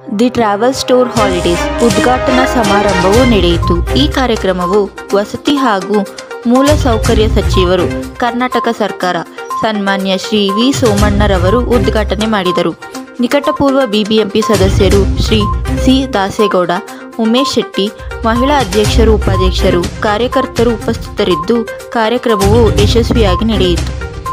the travel store holidays ಉದ್ಘಾಟನಾ ಸಮಾರಂಭವು ನಡೆಯಿತು ಈ ಕಾರ್ಯಕ್ರಮವು ವಸತಿ ಹಾಗೂ ಮೂಲಸೌಕರ್ಯ ಸಚಿವರು ಕರ್ನಾಟಕ ಸರ್ಕಾರ ಸನ್ಮಾನ್ಯ ಶ್ರೀ ವಿ ಸೋಮಣ್ಣರವರು ಉದ್ಘಾಟನೆ ಮಾಡಿದರು ನಿಕಟಪೂರ್ವ ಬಿಬಿಎಂಪಿ ಸದಸ್ಯರು ಶ್ರೀ ಸಿ ದಾಸೇಗೌಡ ಉಮೇಶ್ ಶೆಟ್ಟಿ ಮಹಿಳಾ ಅಧ್ಯಕ್ಷರು ಉಪಾಧ್ಯಕ್ಷರು ಕಾರ್ಯಕರ್ತರು ಉಪಸ್ಥಿತರಿದ್ದು ಕಾರ್ಯಕ್ರಮವು ಯಶಸ್ವಿಯಾಗಿ ನಡೆಯಿತು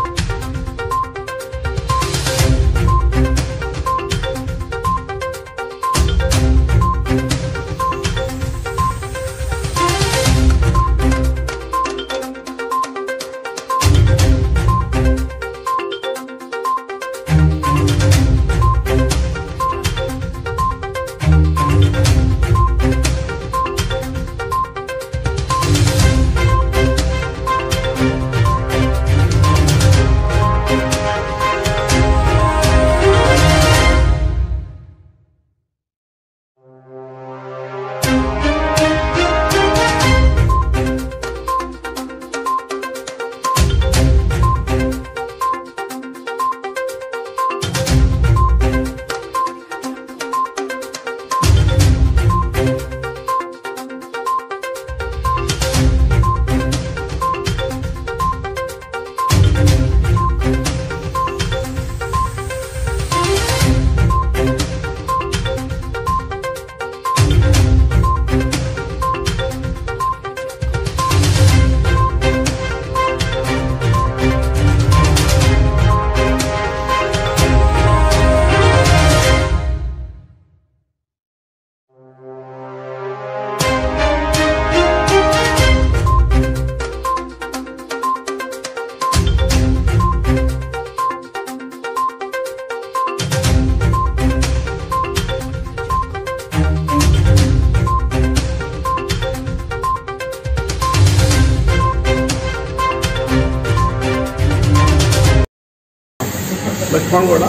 ಲಕ್ಷ್ಮಣಗೌಡ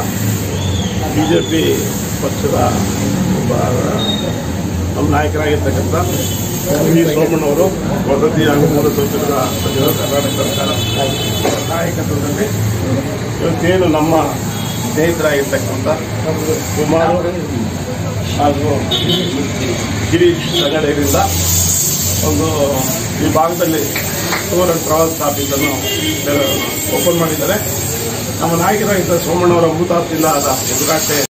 ಬಿ ಜೆ ಪಿ ಪಕ್ಷದ ಒಬ್ಬ ನಮ್ಮ ನಾಯಕರಾಗಿರ್ತಕ್ಕಂಥ ವಿ ಸೋಮಣ್ಣವರು ವಸತಿ ಹಾಗೂ ಮೂಲಸೌಕರ್ಯದ ಸಚಿವರು ಕರ್ನಾಟಕ ಸರ್ಕಾರ ನಾಯಕತ್ವದಲ್ಲಿ ಇವತ್ತೇನು ನಮ್ಮ ಸ್ನೇಹಿತರಾಗಿರ್ತಕ್ಕಂಥ ಕುಮಾರು ಹಾಗೂ ಗಿರೀಶ್ ಸಂಘಟನೆಯಿಂದ ಒಂದು ಈ ಭಾಗದಲ್ಲಿ ಟೂರ್ ಆ್ಯಂಡ್ ಟ್ರಾವೆಲ್ಸ್ ಆಫೀಸನ್ನು ಓಪನ್ ಮಾಡಿದ್ದಾರೆ ನಮ್ಮ ನಾಯಕರಾಗಿದ್ದ ಸೋಮಣ್ಣವರ ಹುತಾತ್ಮದಿಂದ ಆದ ಉದ್ಘಾಟನೆ